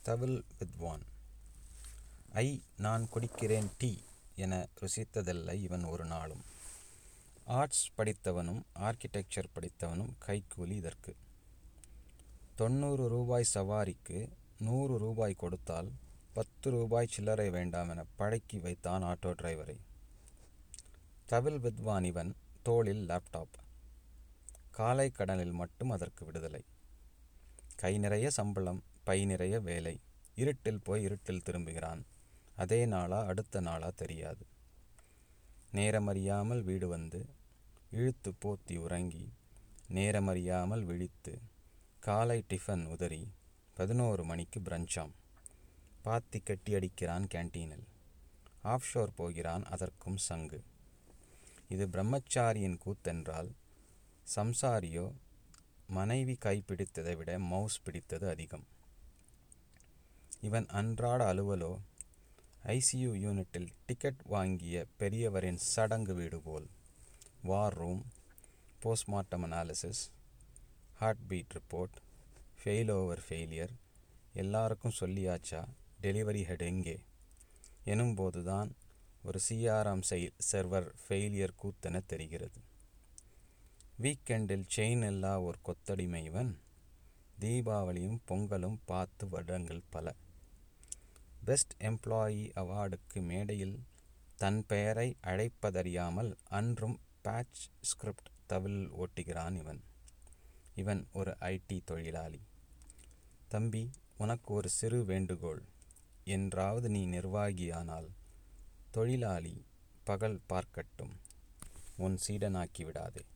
தவில் வித்வான் ஐ நான் குடிக்கிறேன் டீ என ருசித்ததில்லை இவன் ஒரு நாளும் ஆர்ட்ஸ் படித்தவனும் ஆர்க்கிடெக்சர் படித்தவனும் கைக்கூலி இதற்கு தொண்ணூறு ரூபாய் சவாரிக்கு நூறு ரூபாய் கொடுத்தால் பத்து ரூபாய் சில்லறை வேண்டாம் என பழக்கி வைத்தான் ஆட்டோ டிரைவரை தவில் வித்வான் இவன் தோளில் லேப்டாப் காலை கடனில் மட்டும் அதற்கு விடுதலை கை நிறைய சம்பளம் பை நிறைய வேலை இருட்டில் போய் இருட்டில் திரும்புகிறான் அதே நாளா அடுத்த நாளா தெரியாது நேரமறியாமல் வீடு வந்து இழுத்து போத்தி உறங்கி நேரமறியாமல் விழித்து காலை டிஃபன் உதறி பதினோரு மணிக்கு பிரஞ்சாம் பாத்தி கட்டி அடிக்கிறான் கேன்டீனில் ஆஃப்ஷோர் போகிறான் அதற்கும் சங்கு இது பிரம்மச்சாரியின் கூத்தென்றால் சம்சாரியோ மனைவி கைப்பிடித்ததை விட மவுஸ் பிடித்தது அதிகம் இவன் அன்றாட அலுவலோ ஐசியூ யூனிட்டில் டிக்கெட் வாங்கிய பெரியவரின் சடங்கு வீடு போல் war room postmortem analysis heartbeat report fail over failure எல்லாருக்கும் சொல்லியாச்சா டெலிவரி ஹெட் எங்கே எனும்போது தான் ஒரு சிஆர்எம் செய் சர்வர் ஃபெயிலியர் கூத்தென தெரிகிறது வீக்கெண்டில் செயின் இல்லா ஒரு கொத்தடிமை இவன் தீபாவளியும் பொங்கலும் பார்த்து வருடங்கள் பல பெஸ்ட் எம்ப்ளாயி அவார்டுக்கு மேடையில் தன் பெயரை அழைப்பதறியாமல் அன்றும் பேட்ச் ஸ்கிரிப்ட் தவில் ஓட்டுகிறான் இவன் இவன் ஒரு ஐடி தொழிலாளி தம்பி உனக்கு ஒரு சிறு வேண்டுகோள் என்றாவது நீ நிர்வாகியானால் தொழிலாளி பகல் பார்க்கட்டும் உன் சீடனாக்கி விடாதே